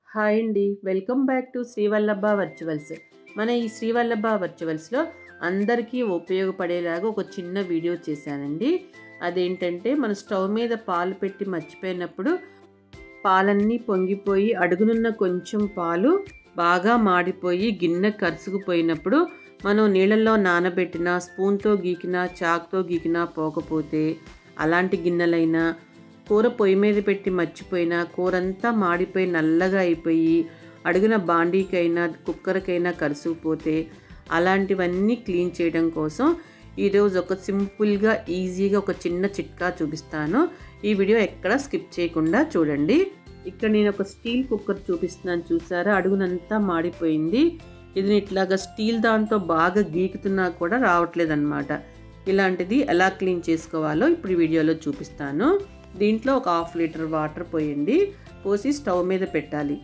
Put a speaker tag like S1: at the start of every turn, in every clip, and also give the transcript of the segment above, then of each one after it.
S1: hi అండి welcome back to Srivallabha virtuals మన ఈ శ్రీవల్లభ వర్చువల్స్లో అందరికీ ఉపయోగపడేలాగా ఒక చిన్న వీడియో చేశానండి అదేంటంటే మన స్టవ్ మీద పాలు పెట్టి మర్చిపోయినప్పుడు పాలన్నీ పొంగిపోయి అడుగునున్న కొంచెం పాలు బాగా మాడిపోయి గిన్నె కరుసుకుపోయినప్పుడు మనం నీళ్ళల్లో నానబెట్టిన స్పూన్తో గీకినా చాక్తో గీకినా పోకపోతే అలాంటి గిన్నెలైనా కూర పొయ్యి మీద పెట్టి మర్చిపోయినా కూరంతా మాడిపోయి నల్లగా అయిపోయి అడుగున బాండీకైనా కుక్కర్కైనా కరుసుకుపోతే అలాంటివన్నీ క్లీన్ చేయడం కోసం ఈరోజు ఒక సింపుల్గా ఈజీగా ఒక చిన్న చిట్కా చూపిస్తాను ఈ వీడియో ఎక్కడ స్కిప్ చేయకుండా చూడండి ఇక్కడ నేను ఒక స్టీల్ కుక్కర్ చూపిస్తున్నాను చూసారా అడుగునంతా మాడిపోయింది ఇది ఇట్లాగా స్టీల్ దాంతో బాగా గీకుతున్నా కూడా రావట్లేదు అనమాట ఇలాంటిది ఎలా క్లీన్ చేసుకోవాలో ఇప్పుడు ఈ వీడియోలో చూపిస్తాను దీంట్లో ఒక హాఫ్ లీటర్ వాటర్ పోయండి పోసి స్టవ్ మీద పెట్టాలి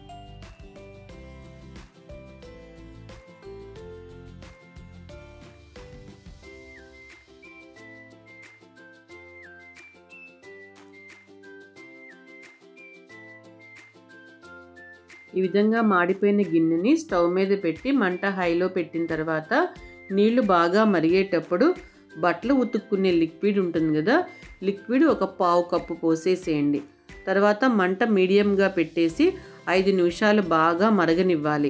S1: ఈ విధంగా మాడిపోయిన గిన్నెని స్టవ్ మీద పెట్టి మంట హైలో పెట్టిన తర్వాత నీళ్లు బాగా మరిగేటప్పుడు బట్టలు ఉతుక్కునే లిక్విడ్ ఉంటుంది కదా లిక్విడ్ ఒక పావు కప్పు పోసేసేయండి తర్వాత మంట మీడియంగా పెట్టేసి ఐదు నిమిషాలు బాగా మరగనివ్వాలి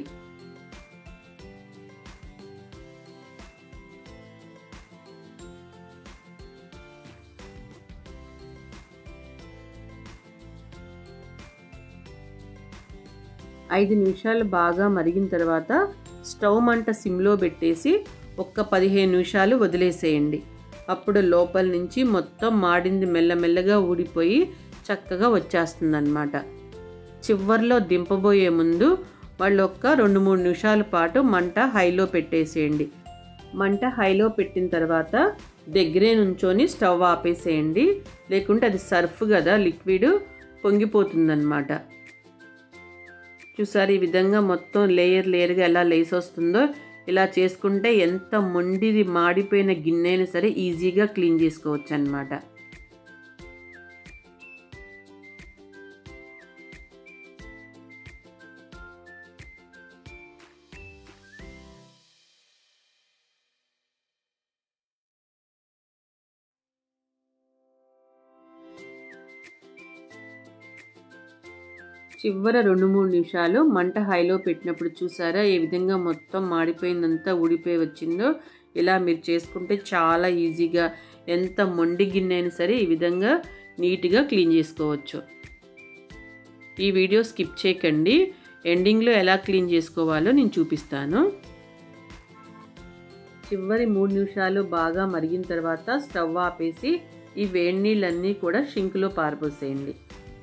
S1: ఐదు నిమిషాలు బాగా మరిగిన తర్వాత స్టవ్ మంట సిమ్లో పెట్టేసి ఒక్క పదిహేను నిమిషాలు వదిలేసేయండి అప్పుడు లోపల నుంచి మొత్తం మాడింది మెల్లమెల్లగా ఊడిపోయి చక్కగా వచ్చేస్తుంది అనమాట చివర్లో దింపబోయే ముందు వాళ్ళు ఒక్క రెండు మూడు నిమిషాల పాటు మంట హైలో పెట్టేసేయండి మంట హైలో పెట్టిన తర్వాత దగ్గరే నుంచొని స్టవ్ ఆపేసేయండి లేకుంటే అది సర్ఫ్ కదా లిక్విడ్ పొంగిపోతుందన్నమాట చూసారు ఈ విధంగా మొత్తం లేయర్ లేయర్గా ఎలా లేసి వస్తుందో ఇలా చేసుకుంటే ఎంత మొండిది మాడిపోయిన గిన్నె అయినా సరే ఈజీగా క్లీన్ చేసుకోవచ్చు అనమాట చివర రెండు మూడు నిమిషాలు మంట హైలో పెట్టినప్పుడు చూసారా ఏ విధంగా మొత్తం మాడిపోయిందంతా ఊడిపోయి వచ్చిందో ఇలా మీరు చేసుకుంటే చాలా ఈజీగా ఎంత మొండి గిన్నె అయినా సరే ఈ విధంగా నీట్గా క్లీన్ చేసుకోవచ్చు ఈ వీడియో స్కిప్ చేయకండి ఎండింగ్లో ఎలా క్లీన్ చేసుకోవాలో నేను చూపిస్తాను చివరి మూడు నిమిషాలు బాగా మరిగిన తర్వాత స్టవ్ ఆపేసి ఈ వేడి నీళ్ళన్నీ కూడా షింక్లో పారిపోసేయండి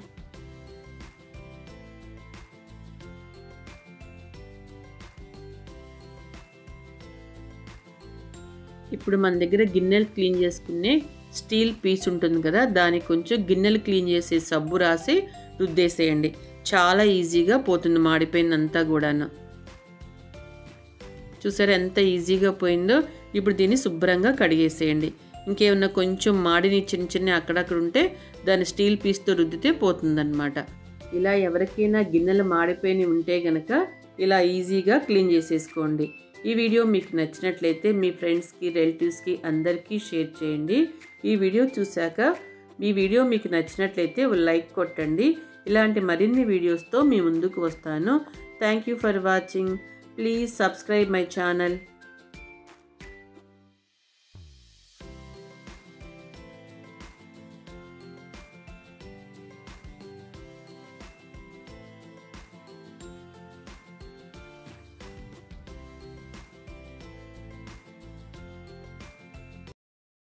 S1: ఇప్పుడు మన దగ్గర గిన్నెలు క్లీన్ చేసుకునే స్టీల్ పీస్ ఉంటుంది కదా దానికి కొంచెం గిన్నెలు క్లీన్ చేసే సబ్బు రాసి రుద్దేసేయండి చాలా ఈజీగా పోతుంది మాడిపోయిందంతా కూడాను చూసారా ఎంత ఈజీగా పోయిందో ఇప్పుడు దీన్ని శుభ్రంగా కడిగేసేయండి ఇంకేమన్నా కొంచెం మాడిని చిన్న చిన్న అక్కడక్కడ ఉంటే దాన్ని స్టీల్ పీస్తో రుద్దితే పోతుందన్నమాట ఇలా ఎవరికైనా గిన్నెలు మాడిపోయి ఉంటే గనక ఇలా ఈజీగా క్లీన్ చేసేసుకోండి ఈ వీడియో మీకు నచ్చినట్లయితే మీ ఫ్రెండ్స్కి రిలేటివ్స్కి అందరికీ షేర్ చేయండి ఈ వీడియో చూశాక ఈ వీడియో మీకు నచ్చినట్లయితే లైక్ కొట్టండి ఇలాంటి మరిన్ని వీడియోస్తో మీ ముందుకు వస్తాను thank you for watching please subscribe my channel